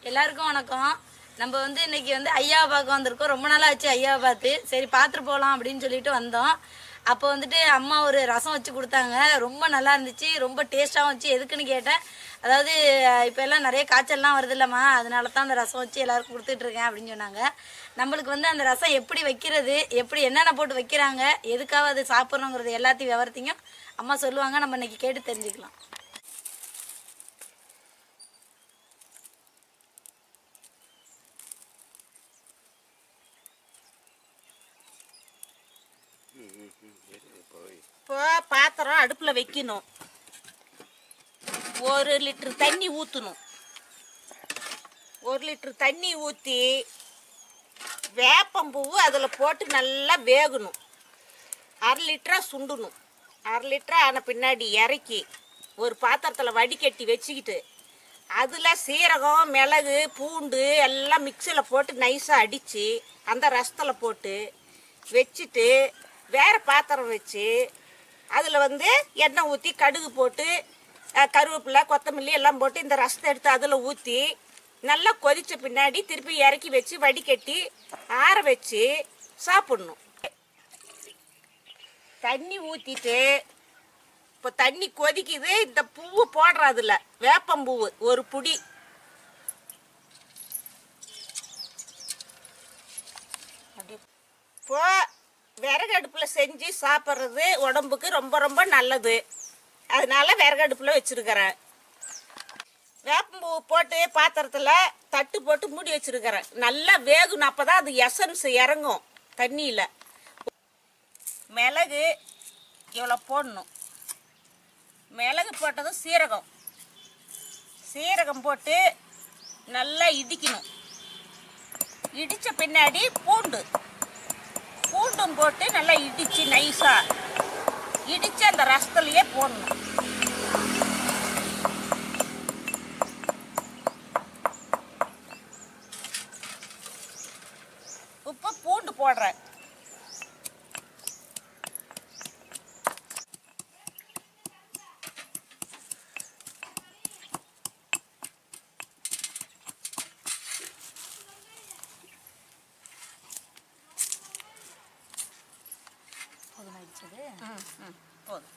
எல்லாருக்கும் வணக்கம் நம்ம வந்து இன்னைக்கு வந்து ஐயாவை பார்க்க வந்திருக்கோம் ரொம்ப நாளா ஆச்சு ஐயாவை பார்த்து சரி பார்த்துட்டு போகலாம் அப்படின்னு சொல்லிட்டு வந்தோம் அப்போ வந்துட்டு அம்மா ஒரு ரசம் வச்சு கொடுத்தாங்க ரொம்ப நல்லா இருந்துச்சு ரொம்ப டேஸ்ட்டாகவும் இருந்துச்சு எதுக்குன்னு கேட்டேன் அதாவது இப்போ எல்லாம் நிறைய காய்ச்சல்லாம் வருது இல்லைம்மா அதனால தான் அந்த ரசம் வச்சு எல்லாருக்கும் கொடுத்துட்டு இருக்கேன் அப்படின்னு சொன்னாங்க நம்மளுக்கு வந்து அந்த ரசம் எப்படி வைக்கிறது எப்படி என்னென்ன போட்டு வைக்கிறாங்க எதுக்காக அது சாப்பிட்றோங்கிறது எல்லாத்தையும் விவரத்தையும் அம்மா சொல்லுவாங்க நம்ம இன்னைக்கு கேட்டு தெரிஞ்சுக்கலாம் இப்போ பாத்திரம் அடுப்பில் வைக்கணும் ஒரு லிட்டர் தண்ணி ஊற்றணும் ஒரு லிட்டர் தண்ணி ஊற்றி வேப்பம்பூவு அதில் போட்டு நல்லா வேகணும் அரை லிட்டராக சுண்டணும் அரை லிட்டராக ஆன பின்னாடி இறக்கி ஒரு பாத்திரத்தில் வடிகட்டி வச்சுக்கிட்டு அதில் சீரகம் மிளகு பூண்டு எல்லாம் மிக்சியில் போட்டு நைஸாக அடித்து அந்த ரசத்தில் போட்டு வச்சுட்டு வேறு பாத்திரம் வச்சு அதில் வந்து எண்ணெய் ஊற்றி கடுகு போட்டு அஹ், கருவேப்பிலை கொத்தமல்லி எல்லாம் போட்டு இந்த ரசத்தை எடுத்து அதில் ஊற்றி நல்லா கொதிச்ச பின்னாடி திருப்பி இறக்கி வச்சு வடிகட்டி ஆற வச்சு சாப்பிடணும் தண்ணி ஊற்றிட்டு இப்போ தண்ணி கொதிக்குது இந்த பூவு போடுறோம் அதில் வேப்பம்பூவு ஒரு புடி இப்போ விறகு அடுப்பில் செஞ்சு சாப்பிட்றது உடம்புக்கு ரொம்ப ரொம்ப நல்லது அதனால விறகு அடுப்பில் வச்சுருக்கிறேன் வேப்பம்பூ போட்டு பாத்திரத்தில் தட்டு போட்டு மூடி வச்சிருக்கிறேன் நல்லா வேகணும் அப்போ தான் அது எசன்ஸ் இறங்கும் தண்ணியில் மிளகு இவ்வளோ போடணும் மிளகு போட்டதும் சீரகம் சீரகம் போட்டு நல்லா இடிக்கணும் இடித்த பின்னாடி பூண்டு பூண்டும் போட்டு நல்லா இடித்து நைஸாக இடித்து அந்த ரசத்துலையே போடணும் இப்போ பூண்டு போடுறேன் போதுமாயிடுச்சது ம் ம் போதும்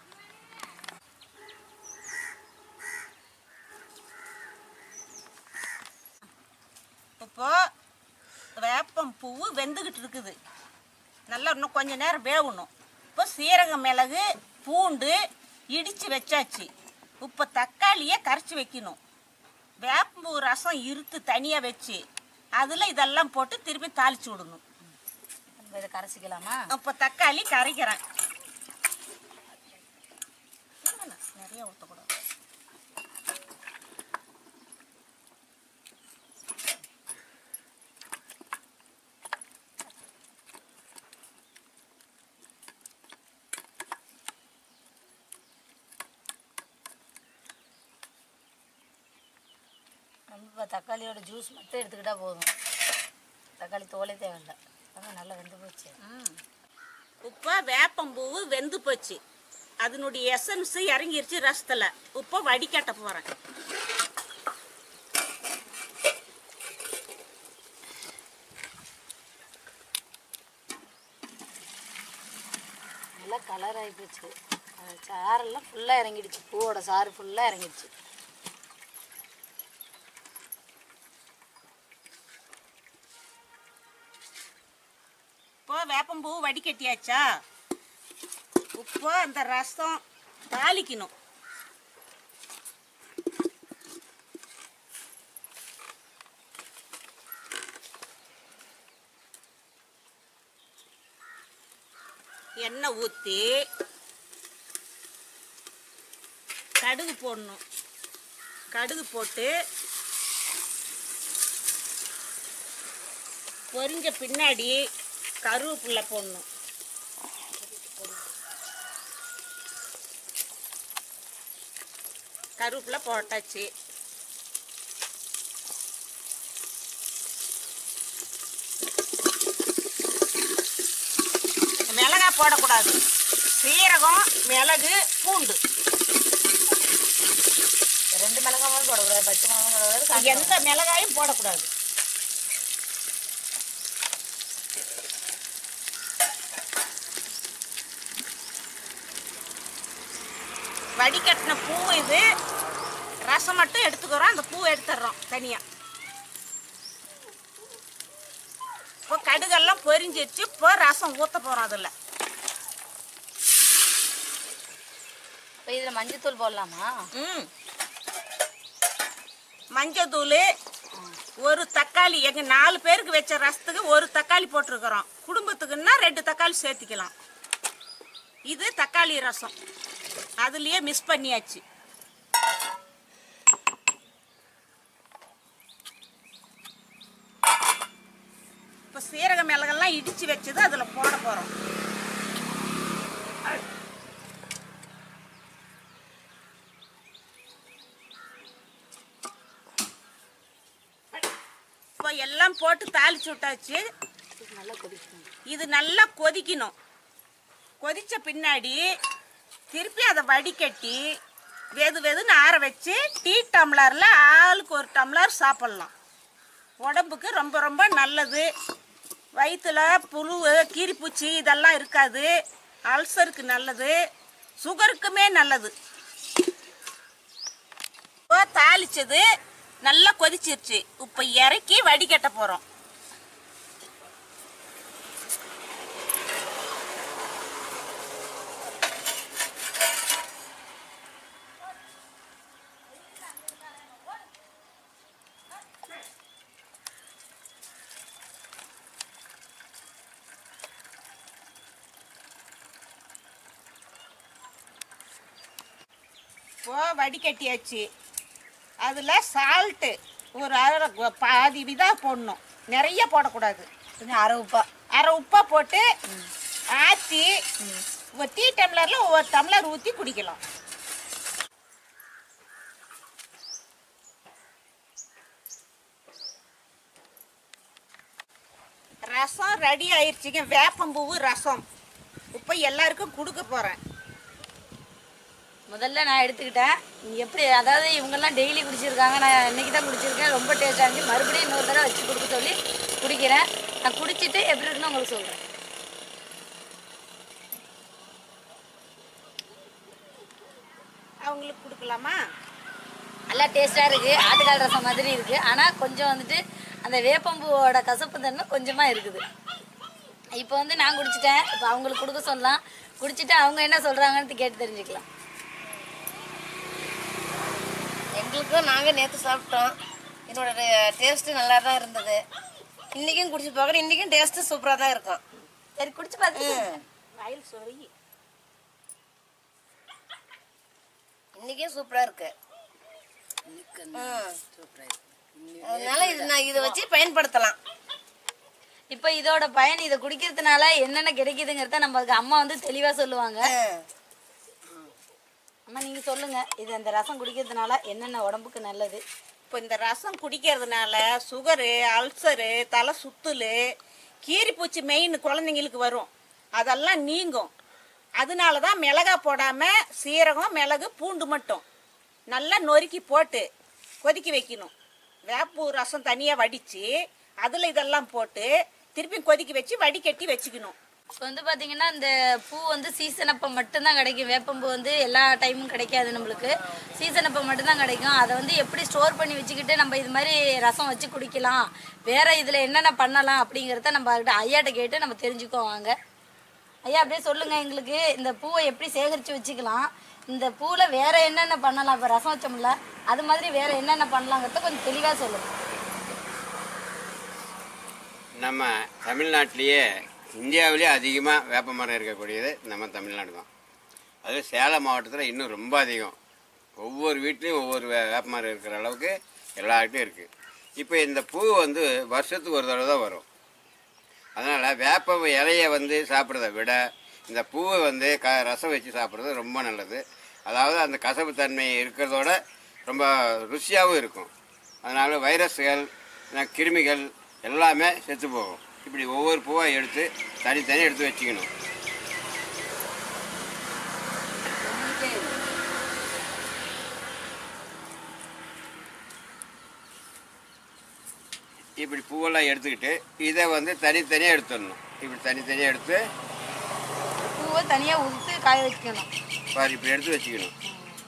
இப்போ வேப்பம் பூவு வெந்துக்கிட்டு இருக்குது நல்லா இன்னும் கொஞ்ச நேரம் வேகணும் இப்போ சீரக மிளகு பூண்டு இடித்து வச்சாச்சு இப்போ தக்காளியை கரைச்சி வைக்கணும் வேப்பம்பூ ரசம் இருத்து தனியாக வச்சு அதில் இதெல்லாம் போட்டு திருப்பி தாளிச்சு விடணும் நம்ம இதை கரைச்சிக்கலாமா இப்போ தக்காளி கரைக்கிறேன் இல்லைண்ணா, நிறைய ஊற்றக்கூடாது நம்ம இப்போ தக்காளியோட ஜூஸ் மட்டும் எடுத்துக்கிட்டா போதும் தக்காளி தோலே தேவையில்லை அதான் நல்லா வெந்து போச்சு இப்போ வேப்பம்பூவு வெந்து போச்சு அதனுடைய எசன்ஸ் இறங்கிருச்சு ரசத்தில் இப்போ வடிகட்ட போகிறேன் நல்லா கலர் ஆகி போச்சு அந்த சாரெல்லாம் ஃபுல்லாக இறங்கிடுச்சு பூவோட சாறு ஃபுல்லாக இறங்கிடுச்சு இப்போ வேப்பம்பூ வடிகட்டியாச்சா இப்போ அந்த ரசம் தாளிக்கணும் எண்ணெய் ஊற்றி கடுகு போடணும் கடுகு போட்டு பொரிஞ்ச பின்னாடி கருவேப்பிலை போடணும் கருவேப்பிலை போட்டாச்சு மிளகா போடக்கூடாது சீரகம் மிளகு பூண்டு ரெண்டு மிளகாய் போடக்கூடாது மிளகாய் பச்சை மிளகாய் மிளகாய் காஞ்ச எந்த மிளகாயும் போடக்கூடாது வடிகட்டின பூ இது ரசம் மட்டும் எடுத்துக்கிறோம் அந்த பூவை எடுத்துடுறோம் தனியா இப்போ கடுகெல்லாம் பொரிஞ்சிருச்சு இப்போ ரசம் ஊற்ற போகிறோம் அதில் இப்போ இதில் மஞ்சத்தூள் போடலாமா ம் மஞ்சத்தூள் ஒரு தக்காளி எங்கள் நாலு பேருக்கு வச்ச ரசத்துக்கு ஒரு தக்காளி போட்டிருக்கிறோம் குடும்பத்துக்குன்னா ரெண்டு தக்காளி சேர்த்துக்கலாம் இது தக்காளி ரசம் அதுலேயே மிஸ் பண்ணியாச்சு இப்போ சீரக மிளகெல்லாம் இடித்து வச்சது அதில் போட போகிறோம் இப்போ எல்லாம் போட்டு தாளிச்சு விட்டாச்சு நல்லா கொதிக்கணும் இது நல்லா கொதிக்கணும் கொதிச்ச பின்னாடி திருப்பி அதை வடிகட்டி வெது வெதுன்னு ஆற வச்சு டீ டம்ளரில் ஆளுக்கு ஒரு டம்ளர் சாப்பிட்லாம் உடம்புக்கு ரொம்ப ரொம்ப நல்லது வயிற்றுல புழு கீரிப்பூச்சி இதெல்லாம் இருக்காது அல்சருக்கு நல்லது சுகருக்குமே நல்லது இப்போ தாளிச்சது நல்லா கொதிச்சிருச்சு இப்போ இறக்கி வடிகட்ட போகிறோம் இப்போ வடிகட்டியாச்சு அதில் சால்ட்டு ஒரு அரை கு- பாதி விதா போடணும் நிறைய போடக்கூடாது கொஞ்சம் அரை உப்பா அரை உப்பா போட்டு ஆற்றி ஒரு டீ டம்ளரில் ஒவ்வொரு டம்ளர் ஊற்றி குடிக்கலாம் ரசம் ரெடி ஆயிடுச்சுங்க வேப்பம்பூவு ரசம் இப்போ எல்லாருக்கும் கொடுக்க போகிறேன் முதல்ல நான் எடுத்துக்கிட்டேன் நீ எப்படி அதாவது இவங்கெல்லாம் டெய்லி குடிச்சிருக்காங்க நான் இன்னைக்கு தான் குடிச்சிருக்கேன் ரொம்ப டேஸ்டாக இருந்துச்சு மறுபடியும் இன்னொரு தடவை வச்சு கொடுக்க சொல்லி குடிக்கிறேன் நான் குடிச்சிட்டு எப்படி இருக்குன்னு உங்களுக்கு சொல்கிறேன் அவங்களுக்கு கொடுக்கலாமா நல்லா டேஸ்ட்டாக இருக்குது ஆட்டுக்கால் ரசம் மாதிரி இருக்குது ஆனால் கொஞ்சம் வந்துட்டு அந்த வேப்பம்பூவோட கசப்பு தன்மை கொஞ்சமாக இருக்குது இப்போ வந்து நான் குடிச்சிட்டேன் இப்போ அவங்களுக்கு கொடுக்க சொல்லலாம் குடிச்சிட்டு அவங்க என்ன சொல்கிறாங்கன்னு கேட்டு தெரிஞ்சுக்கலாம் எங்களுக்கும் நாங்கள் நேற்று சாப்பிட்டோம் இதோட டேஸ்ட்டு நல்லா தான் இருந்தது இன்றைக்கும் குடிச்சு பார்க்குறோம் இன்றைக்கும் டேஸ்ட்டு சூப்பராக தான் இருக்கும் சரி குடிச்சு பார்த்து வயல் சொறி இன்றைக்கும் சூப்பராக இருக்கு அதனால இது நான் இதை வச்சு பயன்படுத்தலாம் இப்போ இதோட பயன் இதை குடிக்கிறதுனால என்னென்ன கிடைக்குதுங்கிறத நமக்கு அம்மா வந்து தெளிவாக சொல்லுவாங்க அம்மா நீங்கள் சொல்லுங்கள் இது அந்த ரசம் குடிக்கிறதுனால என்னென்ன உடம்புக்கு நல்லது இப்போ இந்த ரசம் குடிக்கிறதுனால சுகரு அல்சரு தலை சுத்துல் கீரிப்பூச்சி மெயின் குழந்தைங்களுக்கு வரும் அதெல்லாம் நீங்கும் அதனால தான் மிளகா போடாமல் சீரகம் மிளகு பூண்டு மட்டும் நல்லா நொறுக்கி போட்டு கொதிக்க வைக்கணும் வேப்பூ ரசம் தனியாக வடித்து அதில் இதெல்லாம் போட்டு திருப்பி கொதிக்க வச்சு வடிகட்டி வச்சுக்கணும் இப்போ வந்து பார்த்தீங்கன்னா இந்த பூ வந்து சீசன் அப்போ மட்டும்தான் கிடைக்கும் வேப்பம்பூ வந்து எல்லா டைமும் கிடைக்காது நம்மளுக்கு சீசன் அப்போ மட்டும்தான் கிடைக்கும் அதை வந்து எப்படி ஸ்டோர் பண்ணி வச்சுக்கிட்டு நம்ம இது மாதிரி ரசம் வச்சு குடிக்கலாம் வேற இதில் என்னென்ன பண்ணலாம் அப்படிங்கிறத நம்ம அவர்கிட்ட ஐயாட்ட கேட்டு நம்ம தெரிஞ்சுக்குவோம் வாங்க ஐயா அப்படியே சொல்லுங்க எங்களுக்கு இந்த பூவை எப்படி சேகரித்து வச்சுக்கலாம் இந்த பூவில் வேற என்னென்ன பண்ணலாம் இப்போ ரசம் வச்சோம்ல அது மாதிரி வேற என்னென்ன பண்ணலாங்கிறத கொஞ்சம் தெளிவாக சொல்லுங்க நம்ம தமிழ்நாட்டிலேயே இந்தியாவிலே அதிகமாக வேப்ப மரம் இருக்கக்கூடியது நம்ம தமிழ்நாடு தான் அது சேலம் மாவட்டத்தில் இன்னும் ரொம்ப அதிகம் ஒவ்வொரு வீட்லேயும் ஒவ்வொரு வே வேப்ப மரம் இருக்கிற அளவுக்கு எல்லார்கிட்டையும் இருக்குது இப்போ இந்த பூ வந்து வருஷத்துக்கு ஒரு தடவை தான் வரும் அதனால் வேப்ப இலையை வந்து சாப்பிட்றத விட இந்த பூவை வந்து க ரசம் வச்சு சாப்பிட்றது ரொம்ப நல்லது அதாவது அந்த கசப்பு தன்மை இருக்கிறதோட ரொம்ப ருசியாகவும் இருக்கும் அதனால் வைரஸ்கள் அஹ், கிருமிகள் எல்லாமே செத்து போகும் இப்படி ஒவ்வொரு பூவை எடுத்து தனித்தனி எடுத்து வச்சுக்கணும் இப்படி பூவெல்லாம் எடுத்துக்கிட்டு இதை வந்து தனித்தனியாக எடுத்துடணும் இப்படி தனித்தனியாக எடுத்து பூவை தனியாக உதுத்து காய வச்சுக்கணும் பாரு இப்படி எடுத்து வச்சுக்கணும்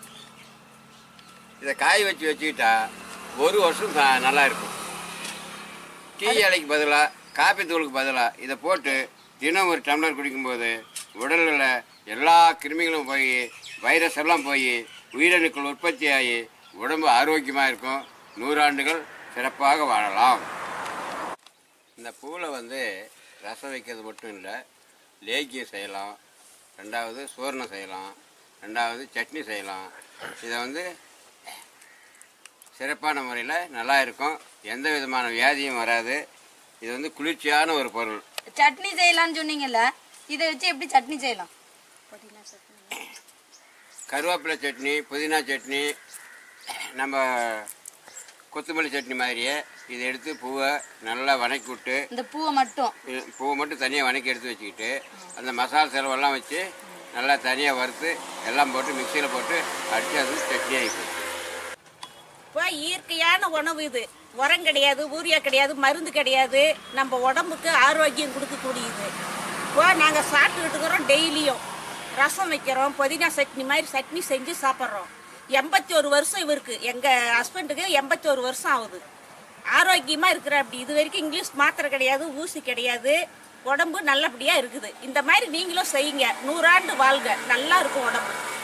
இதை காய வச்சு வச்சுக்கிட்டா ஒரு வருஷம் ச- நல்லா இருக்கும் டீ இலைக்கு பதிலாக காப்பி தூளுக்கு பதிலாக இதை போட்டு தினம் ஒரு டம்ளர் குடிக்கும்போது உடலில் எல்லா கிருமிகளும் போய் வைரஸ் எல்லாம் போய் உயிரணுக்கள் உற்பத்தி ஆகி உடம்பு ஆரோக்கியமாக இருக்கும் நூறாண்டுகள் சிறப்பாக வாழலாம் இந்த பூவில் வந்து ரசம் வைக்கிறது மட்டும் இல்லை லேக்கியம் செய்யலாம் ரெண்டாவது சூரணம் செய்யலாம் ரெண்டாவது சட்னி செய்யலாம் இதை வந்து சிறப்பான முறையில் நல்லா இருக்கும் எந்த விதமான வியாதியும் வராது இது வந்து குளிர்ச்சியான ஒரு பொருள் சட்னி செய்யலாம்னு சொன்னீங்கல்ல இதை வச்சு எப்படி சட்னி செய்யலாம் கருவேப்பிலை சட்னி புதினா சட்னி நம்ம கொத்தமல்லி சட்னி மாதிரியே இதை எடுத்து பூவை நல்லா வணக்கி விட்டு இந்த பூவை மட்டும் இது பூவை மட்டும் தனியாக வணக்கி எடுத்து வச்சுக்கிட்டு அந்த மசாலா செலவெல்லாம் வச்சு நல்லா தனியாக வறுத்து எல்லாம் போட்டு மிக்சியில் போட்டு அடித்து அது சட்னி ஆகி போச்சு இப்போ இயற்கையான உணவு இது உரம் கிடையாது ஊரியா கிடையாது மருந்து கிடையாது நம்ம உடம்புக்கு ஆரோக்கியம் கொடுக்கக்கூடியது இப்போ நாங்கள் சாப்பிட்டுக்கிட்டு இருக்கிறோம் டெய்லியும் ரசம் வைக்கிறோம் புதினா சட்னி மாதிரி சட்னி செஞ்சு சாப்பிட்றோம் எண்பத்தி ஒரு வருஷம் இவருக்கு எங்கள் ஹஸ்பண்டுக்கு எண்பத்தி ஒரு வருஷம் ஆகுது ஆரோக்கியமாக இருக்கிற அப்படி இது வரைக்கும் இங்கிலீஷ் மாத்திரை கிடையாது ஊசி கிடையாது உடம்பு நல்லபடியாக இருக்குது இந்த மாதிரி நீங்களும் செய்யுங்க நூறாண்டு வாழ்க நல்லா இருக்கும் உடம்பு